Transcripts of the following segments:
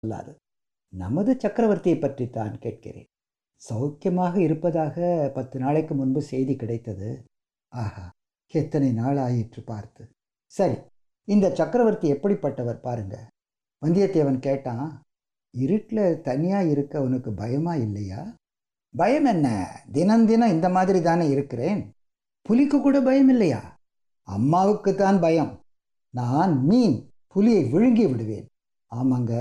சொல்லாது நமது சக்கரவர்த்தியை பற்றித்தான் கேட்கிறேன் சௌக்கியமாக இருப்பதாக பத்து நாளைக்கு முன்பு செய்தி கிடைத்தது ஆஹா எத்தனை நாள் ஆயிற்று பார்த்து சரி இந்த சக்கரவர்த்தி எப்படிப்பட்டவர் பாருங்க வந்தியத்தேவன் கேட்டான் இருட்டில் தனியாக இருக்க உனக்கு பயமா இல்லையா பயம் என்ன தினம் தினம் இந்த மாதிரி தானே இருக்கிறேன் புலிக்கு கூட பயம் இல்லையா அம்மாவுக்கு தான் பயம் நான் மீன் புலியை விழுங்கி விடுவேன் ஆமாங்க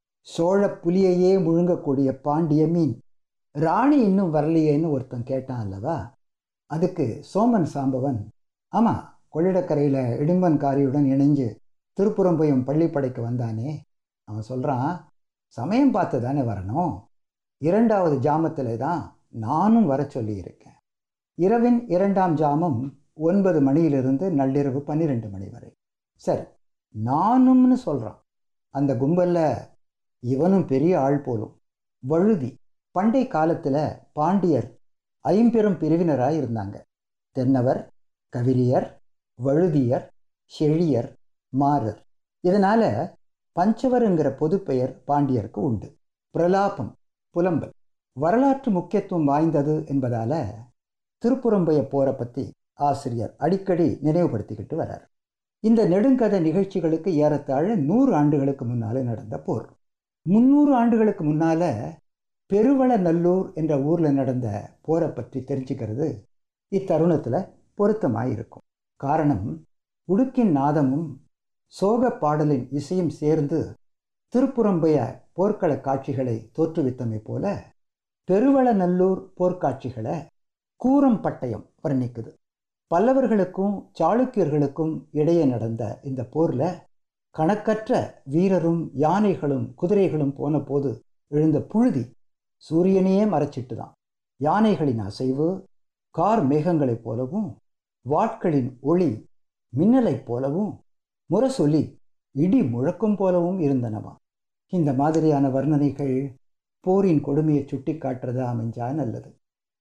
சோழ புலியையே முழுங்கக்கூடிய பாண்டிய மீன் ராணி இன்னும் வரலையேன்னு ஒருத்தன் கேட்டான் அல்லவா அதுக்கு சோமன் சாம்பவன் ஆமாம் கொள்ளிடக்கரையில் இடும்பன்காரியுடன் இணைஞ்சு திருப்புறம்பயம் பள்ளிப்படைக்கு வந்தானே அவன் சொல்கிறான் சமயம் பார்த்து தானே வரணும் இரண்டாவது ஜாமத்தில் தான் நானும் வர சொல்லியிருக்கேன் இரவின் இரண்டாம் ஜாமம் ஒன்பது மணியிலிருந்து நள்ளிரவு பன்னிரெண்டு மணி வரை சரி நானும்னு சொல்கிறான் அந்த கும்பலில் இவனும் பெரிய ஆள் போலும் வழுதி பண்டை காலத்தில் பாண்டியர் ஐம்பெரும் பிரிவினராக இருந்தாங்க தென்னவர் கவிரியர் வழுதியர் செழியர் மாறர் இதனால் பஞ்சவருங்கிற பொதுப்பெயர் பாண்டியருக்கு உண்டு பிரலாபம் புலம்பல் வரலாற்று முக்கியத்துவம் வாய்ந்தது என்பதால் திருப்புறம்பைய போரை பற்றி ஆசிரியர் அடிக்கடி நினைவுபடுத்திக்கிட்டு வரார் இந்த நெடுங்கதை நிகழ்ச்சிகளுக்கு ஏறத்தாழ நூறு ஆண்டுகளுக்கு முன்னால் நடந்த போர் முந்நூறு ஆண்டுகளுக்கு முன்னால் பெருவள நல்லூர் என்ற ஊரில் நடந்த போரை பற்றி தெரிஞ்சுக்கிறது இத்தருணத்தில் பொருத்தமாக இருக்கும் காரணம் உடுக்கின் நாதமும் சோக பாடலின் இசையும் சேர்ந்து திருப்புறம்பைய போர்க்கள காட்சிகளை தோற்றுவித்தமை போல பெருவளநல்லூர் போர்க்காட்சிகளை கூரம் பட்டயம் வர்ணிக்குது பல்லவர்களுக்கும் சாளுக்கியர்களுக்கும் இடையே நடந்த இந்த போரில் கணக்கற்ற வீரரும் யானைகளும் குதிரைகளும் போன போது எழுந்த புழுதி சூரியனையே மறைச்சிட்டு தான் யானைகளின் அசைவு கார் மேகங்களைப் போலவும் வாட்களின் ஒளி மின்னலைப் போலவும் முரசொலி இடி முழக்கம் போலவும் இருந்தனவா இந்த மாதிரியான வர்ணனைகள் போரின் கொடுமையை சுட்டி காட்டுறதா அமைஞ்சா நல்லது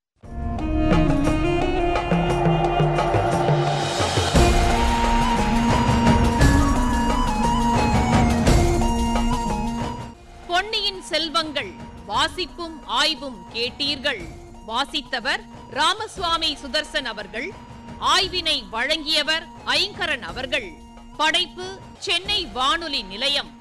பொன்னியின் செல்வங்கள் வாசிப்பும் ஆய்வும் கேட்டீர்கள் வாசித்தவர் ராமசுவாமி சுதர்சன் அவர்கள் ஆய்வினை வழங்கியவர் ஐங்கரன் அவர்கள் படைப்பு சென்னை வானொலி நிலையம்